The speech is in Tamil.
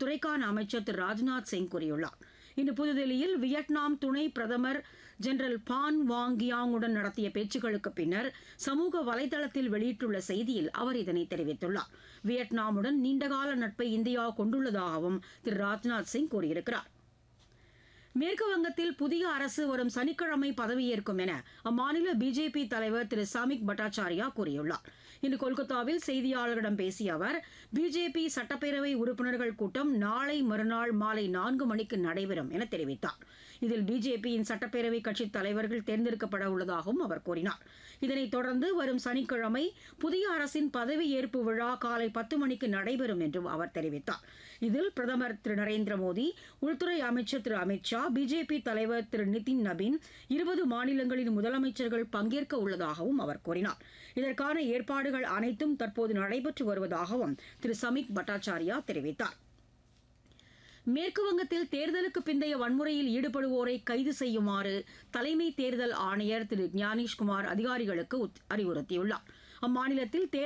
அத்துறைக்கான அமைச்சர் திரு ராஜ்நாத் சிங் கூறியுள்ளார் இன்று புதுதில்லியில் வியட்நாம் துணை பிரதமர் ஜெனரல் பான் வாங் கியாங்குடன் நடத்திய பேச்சுக்களுக்கு பின்னர் சமூக வலைதளத்தில் வெளியிட்டுள்ள செய்தியில் அவர் இதனை தெரிவித்துள்ளார் வியட்நாமுடன் நீண்டகால நட்பை இந்தியா கொண்டுள்ளதாகவும் திரு ராஜ்நாத் சிங் கூறியிருக்கிறார் மேற்கு வங்கத்தில் புதிய அரசு வரும் சனிக்கிழமை பதவியேற்கும் என அம்மாநில பிஜேபி தலைவர் திரு சாமிக் பட்டாச்சாரியா கூறியுள்ளார் இன்று கொல்கத்தாவில் செய்தியாளர்களிடம் பேசிய அவர் பிஜேபி சட்டப்பேரவை உறுப்பினர்கள் கூட்டம் நாளை மறுநாள் மாலை நான்கு மணிக்கு நடைபெறும் என தெரிவித்தார் இதில் பிஜேபியின் சட்டப்பேரவை கட்சித் தலைவர்கள் தேர்ந்தெடுக்கப்பட உள்ளதாகவும் அவர் கூறினார் இதனைத் தொடர்ந்து வரும் சனிக்கிழமை புதிய அரசின் பதவியேற்பு விழா காலை பத்து மணிக்கு நடைபெறும் என்றும் அவர் தெரிவித்தார் இதில் பிரதமர் திரு நரேந்திர மோடி உள்துறை அமைச்சர் திரு அமித் ஷா பிஜேபி தலைவர் திரு நிதின் நபீன் இருபது மாநிலங்களின் முதலமைச்சர்கள் பங்கேற்க உள்ளதாகவும் அவர் கூறினார் இதற்கான ஏற்பாடுகள் அனைத்தும் தற்போது நடைபெற்று வருவதாகவும் திரு சமிக் பட்டாச்சாரியா தெரிவித்தார் மேற்கு வங்கத்தில் தேர்தலுக்கு பிந்தைய வன்முறையில் ஈடுபடுவோரை கைது செய்யுமாறு தலைமை தேர்தல் ஆணையர் திரு ஞானேஷ்குமார் அதிகாரிகளுக்கு உத்- அறிவுறுத்தியுள்ளார் அம்மாநிலத்தில் தேர்தல்